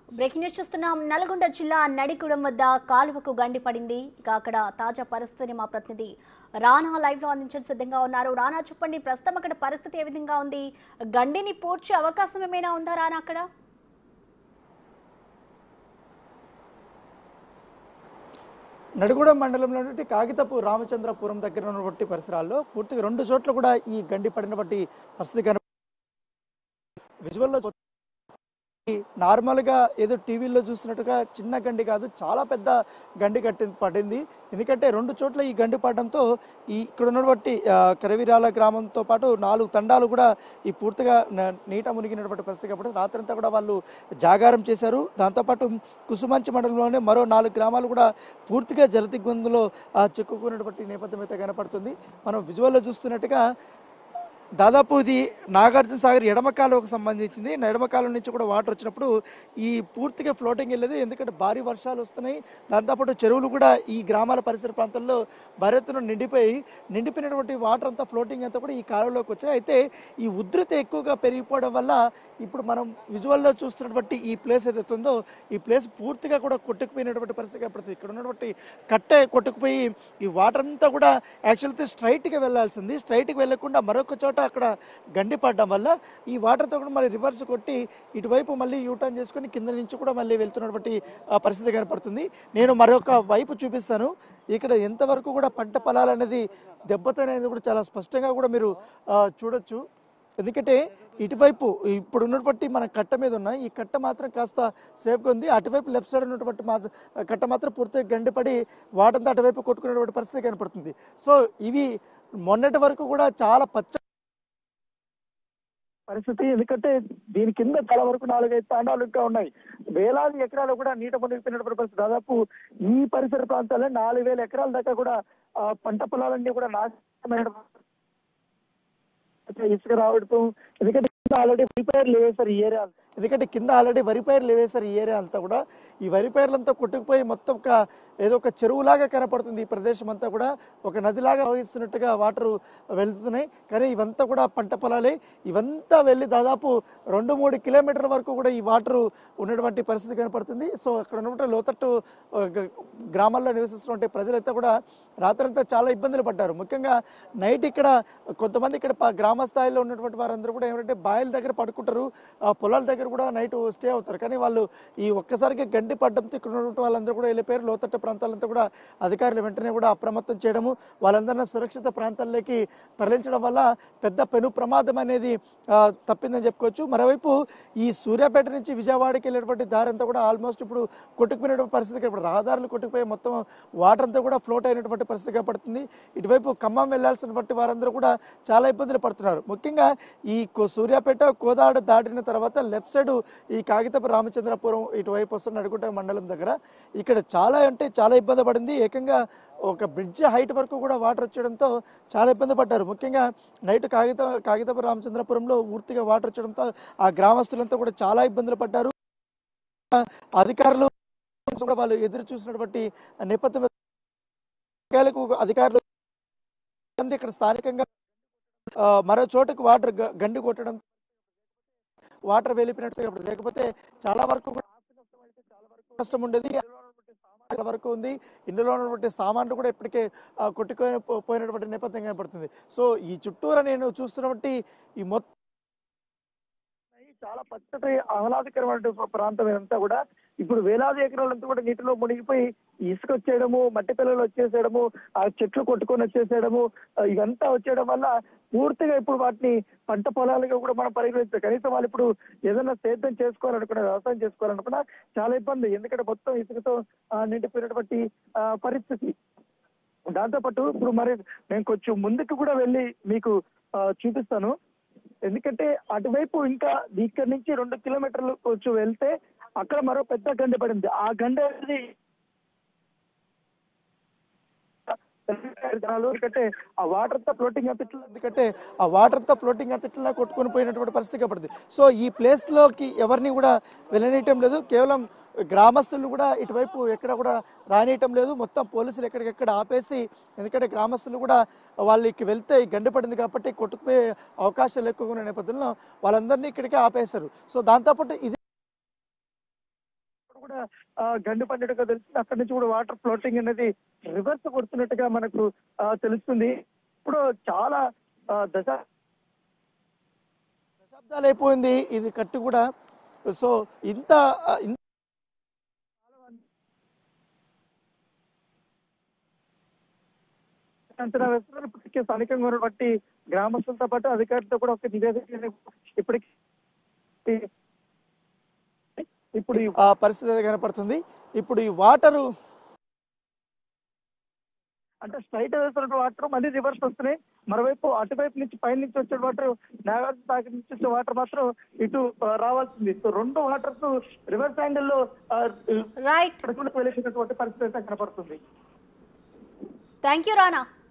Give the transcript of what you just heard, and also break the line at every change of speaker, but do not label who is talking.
Breaking news చూస్తున్నాం నల్గొండ జిల్లా నడికుడం వద్ద కాలువకు గండి పడింది ఇక అక్కడ తాజా పరిస్థితిని మా ప్రతినిధి రానా లైవ్ లో అందించడం సిద్ధంగా ఉన్నారు రానా చెప్పండి ప్రస్తుతం అక్కడ పరిస్థితి ఏ విధంగా ఉంది గండిని పూడ్చే అవకాశం ఏమైనా ఉందా రానా అక్కడ
నడిగూడెం మండలంలోని కాగితపు రామచంద్రపురం దగ్గర ఉన్నటువంటి పరిసరాల్లో పూర్తిగా రెండు చోట్ల కూడా ఈ గండి పడినటువంటి పరిస్థితి కన విజువల్లో చూ- నార్మల్ గా ఏదో టీవీలో చూసినట్టుగా చిన్న గండి కాదు చాలా పెద్ద గండి కట్టి పడింది ఎందుకంటే రెండు చోట్ల ఈ గండి పడడంతో ఈ ఇక్కడ ఉన్నటువంటి ఆ, కరవిరాల గ్రామంతో పాటు నాలుగు తండాలు కూడా ఈ పూర్తిగా న- నీట మునిగినటువంటి పరిస్థితి కాబట్టి రాత్రంతా కూడా వాళ్ళు జాగారం చేశారు దాంతోపాటు కుసుమంచి మండలంలోనే మరో నాలుగు గ్రామాలు కూడా పూర్తిగా జలదిగ్బంధంలో ఆ, చిక్కుకున్నటువంటి నేపథ్యం అయితే కనపడుతుంది మనం విజువల్లో చూస్తున్నట్టుగా దాదాపు ఇది నాగార్జున సాగర్ ఎడమ కాలువకు సంబంధించింది ఎడమ కాలువ నుంచి కూడా వాటర్ వచ్చినప్పుడు ఈ పూర్తిగా ఫ్లోటింగ్ వెళ్ళేది ఎందుకంటే భారీ వర్షాలు వస్తున్నాయి దాంతోపాటు చెరువులు కూడా ఈ గ్రామాల పరిసర ప్రాంతాల్లో భారీ ఎత్తున నిండిపోయి నిండిపోయినటువంటి వాటర్ అంతా ఫ్లోటింగ్ అంతా కూడా ఈ కాలువలోకి వచ్చాయి అయితే ఈ ఉధృతి ఎక్కువగా పెరిగిపోవడం వల్ల ఇప్పుడు మనం విజువల్లో చూస్తున్నటువంటి ఈ ప్లేస్ ఏదైతే ఉందో ఈ ప్లేస్ పూర్తిగా కూడా కొట్టుకుపోయినటువంటి పరిస్థితి కనపడుతుంది ఇక్కడ ఉన్నటువంటి కట్టె కొట్టుకుపోయి ఈ వాటర్ అంతా కూడా యాక్చువల్గా స్ట్రైట్గా వెళ్ళాల్సింది స్ట్రైట్కి వెళ్ళకుండా మరొక చోట అక్కడ గండి పడడం వల్ల ఈ వాటర్తో కూడా మళ్ళీ రివర్స్ కొట్టి ఇటువైపు మళ్ళీ యూటర్న్ చేసుకొని కింద నుంచి కూడా మళ్ళీ వెళ్తున్నటువంటి ఆ, పరిస్థితి కనపడుతుంది నేను మరొక వైపు చూపిస్తాను ఇక్కడ ఎంతవరకు కూడా పంట పొలాలు అనేది దెబ్బతనేది కూడా చాలా స్పష్టంగా కూడా మీరు ఆ, చూడొచ్చు ఎందుకంటే ఇటువైపు ఇప్పుడు ఉన్నటువంటి మన కట్ట మీద ఉన్న ఈ కట్ట మాత్రం కాస్త సేఫ్గా ఉంది అటువైపు లెఫ్ట్ సైడ్ ఉన్నటువంటి మాత్రం కట్ట మాత్రం పూర్తిగా గండిపడి వాటంతా అటువైపు కొట్టుకునేటువంటి పరిస్థితి కనపడుతుంది సో ఇవి మొన్నటి వరకు కూడా చాలా పచ్చ పరిస్థితి ఎందుకంటే దీని కింద తల వరకు నాలుగైదు తాండాలు ఇంకా ఉన్నాయి వేలాది ఎకరాలు కూడా నీట మునిగిపోయినటువంటి పరిస్థితి దాదాపు ఈ పరిసర ప్రాంతాల్లో నాలుగు వేల ఎకరాల దాకా కూడా ఆ, పంట పొలాలన్నీ కూడా నాశనమైన ఇసుక రావడం ఎందుకంటే ఆల్రెడీ వరి పైర్లు వేసారు ఈ ఏరియా ఎందుకంటే కింద ఆల్రెడీ వరి పైర్లు వేసారు ఈ ఏరియా అంతా కూడా ఈ వరి పైర్లంతా కొట్టుకుపోయి మొత్తం ఒక ఏదో ఒక చెరువులాగా కనపడుతుంది ఈ ప్రదేశం అంతా కూడా ఒక నదిలాగా ప్రవహిస్తున్నట్టుగా వాటర్ వెళ్తున్నాయి కానీ ఇవంతా కూడా పంట పొలాలే ఇవంతా వెళ్ళి దాదాపు రెండు మూడు కిలోమీటర్ల వరకు కూడా ఈ వాటర్ ఉన్నటువంటి పరిస్థితి కనపడుతుంది సో అక్కడ ఉన్నటువంటి లోతట్టు ఆ, గ- గ్రామాల్లో నివసిస్తున్నటువంటి ప్రజలంతా కూడా రాత్రంతా చాలా ఇబ్బందులు పడ్డారు ముఖ్యంగా నైట్ ఇక్కడ కొంతమంది ఇక్కడ ప- గ్రామ స్థాయిలో ఉన్నటువంటి వారందరూ కూడా ఏమంటే బాయిల దగ్గర పడుకుంటారు ఆ పొలాల దగ్గర కూడా నైట్ స్టే అవుతారు కానీ వాళ్ళు ఈ ఒక్కసారిగా గండి పడ్డంతో ఇక్కడ ఉన్నటువంటి వాళ్ళందరూ కూడా వెళ్ళిపోయారు లోతట్ట ప్రాంతాలంతా కూడా అధికారులు వెంటనే కూడా అప్రమత్తం చేయడము వాళ్ళందరినీ సురక్షిత ప్రాంతాల్లోకి తరలించడం వల్ల పెద్ద పెను ప్రమాదం అనేది ఆ, తప్పిందని చెప్పుకోవచ్చు మరోవైపు ఈ సూర్యాపేట నుంచి విజయవాడకి వెళ్ళేటువంటి దారి అంతా కూడా ఆల్మోస్ట్ ఇప్పుడు కొట్టుకుపోయినటువంటి పరిస్థితి ఇప్పుడు రహదారులు కొట్టుకుపోయి మొత్తం వాటర్ అంతా కూడా ఫ్లోట్ అయినటువంటి పరిస్థితి కనపడుతుంది ఇటువైపు ఖమ్మం వెళ్లాల్సినటువంటి వారందరూ కూడా చాలా ఇబ్బందులు పడుతున్నారు ముఖ్యంగా ఈ కో- సూర్యాపేట కోదాడ దాటిన తర్వాత లెఫ్ట్ సైడ్ ఈ కాగితపు రామచంద్రపురం ఇటువైపు వస్తున్న నడుకుంట మండలం దగ్గర ఇక్కడ చాలా అంటే చాలా ఇబ్బంది పడింది ఏకంగా ఒక బ్రిడ్జ్ హైట్ వరకు కూడా వాటర్ వచ్చేయడంతో చాలా ఇబ్బంది పడ్డారు ముఖ్యంగా నైట్ కాగిత కాగితపు రామచంద్రపురంలో పూర్తిగా వాటర్ వచ్చడంతో ఆ గ్రామస్తులంతా కూడా చాలా ఇబ్బందులు పడ్డారు అధికారులు కూడా వాళ్ళు ఎదురు చూసినటువంటి నేపథ్యం అధికారులకు అధికారులు మంది ఇక్కడ స్థానికంగా ఆ, మరో చోటుకు వాటర్ గ- గండి కొట్టడం వాటర్ వెళ్ళిపోయినట్టు కనపడుతుంది. లేకపోతే చాలా వరకు కూడా ఆస్తి నష్టం అయితే చాలా వరకు నష్టం ఉండేది ఇందులో ఉన్నటువంటి సామాన్ల వరకు ఉంది ఇందులో ఉన్నటువంటి సామాన్లు కూడా ఇప్పటికే ఆ, కొట్టుకొని పో- పోయినటువంటి నేపథ్యం కనపడుతుంది సో ఈ చుట్టూరా నేను చూస్తున్నటువంటి ఈ మొత్తం చాలా పచ్చటి ఆహ్లాదకరమైన ప్రాంతం ఇదంతా కూడా ఇప్పుడు వేలాది ఎకరాలంతా కూడా నీటిలో మునిగిపోయి ఇసుక వచ్చేయడము మట్టి పిల్లలు వచ్చేసేయడము ఆ చెట్లు కొట్టుకొని వచ్చేసేయడము ఆ, ఇదంతా వచ్చేయడం వల్ల పూర్తిగా ఇప్పుడు వాటిని పంట పొలాలుగా కూడా మనం పరిగణించాం కనీసం వాళ్ళు ఇప్పుడు ఏదైనా సేద్యం చేసుకోవాలనుకున్నా వ్యవసాయం చేసుకోవాలనుకున్నా చాలా ఇబ్బంది ఎందుకంటే మొత్తం ఇసుకతో ఆ, నిండిపోయినటువంటి ఆ, పరిస్థితి దాంతోపాటు ఇప్పుడు మరి నేను కొంచెం ముందుకు కూడా వెళ్ళి మీకు ఆ, చూపిస్తాను ఎందుకంటే అటువైపు ఇంకా ఇక్కడి నుంచి రెండు కిలోమీటర్లు కొంచెం వెళ్తే అక్కడ మరో పెద్ద గండి పడింది ఆ గండి అనేది జనాలు ఎందుకంటే ఆ వాటర్ తో ఫ్లోటింగ్ అంత ఇట్లా ఎందుకంటే ఆ వాటర్ తో ఫ్లోటింగ్ అంత ఇట్లా కొట్టుకొని పోయినటువంటి పరిస్థితి కనపడుతుంది సో ఈ ప్లేస్ లోకి ఎవరిని కూడా వెళ్ళనీయటం లేదు కేవలం గ్రామస్తులు కూడా ఇటువైపు ఎక్కడ కూడా రానియటం లేదు మొత్తం పోలీసులు ఎక్కడికెక్కడ ఆపేసి ఎందుకంటే గ్రామస్తులు కూడా వాళ్ళకి వెళ్తే ఈ గండి పడింది కాబట్టి కొట్టుకుపోయే అవకాశాలు ఎక్కువగా ఉన్న నేపథ్యంలో వాళ్ళందరినీ ఇక్కడికే ఆపేశారు సో దాంతోపాటు ఇది ఆ, గండి పడినట్టుగా తెలుస్తుంది అక్కడి నుంచి కూడా వాటర్ ఫ్లోటింగ్ అనేది రివర్స్ కొడుతున్నట్టుగా మనకు ఆ, తెలుస్తుంది ఇప్పుడు చాలా ఆ, దశ దశాబ్దాలు అయిపోయింది ఇది కట్టు కూడా సో ఇంత ఆ, ఇంత అంచనా వేస్తున్నారు ఇప్పటికే స్థానికంగా ఉన్నటువంటి గ్రామస్తులతో పాటు అధికారులతో కూడా ఒక నివేదిక ఇప్పటికి ఇప్పుడు ఈ- ఆ పరిస్థితి అయితే కనపడుతుంది ఇప్పుడు ఈ వాటరు అంటే స్ట్రైట్ వేస్తున్న వాటర్ మళ్ళీ రివర్స్ వస్తున్నాయి మరోవైపు అటువైపు నుంచి పైన నుంచి వచ్చే వాటర్ నాగార్జున సాగర్ నుంచి వచ్చే వాటర్ మాత్రం ఇటు ఆ, రావాల్సింది సో రెండు వాటర్స్ రివర్స్ యాంగిల్ లో ఆ,
రైట్
ఇక్కడ కూడా వెళ్ళేసినటువంటి పరిస్థితి అయితే కనపడుతుంది
థ్యాంక్ యూ రానా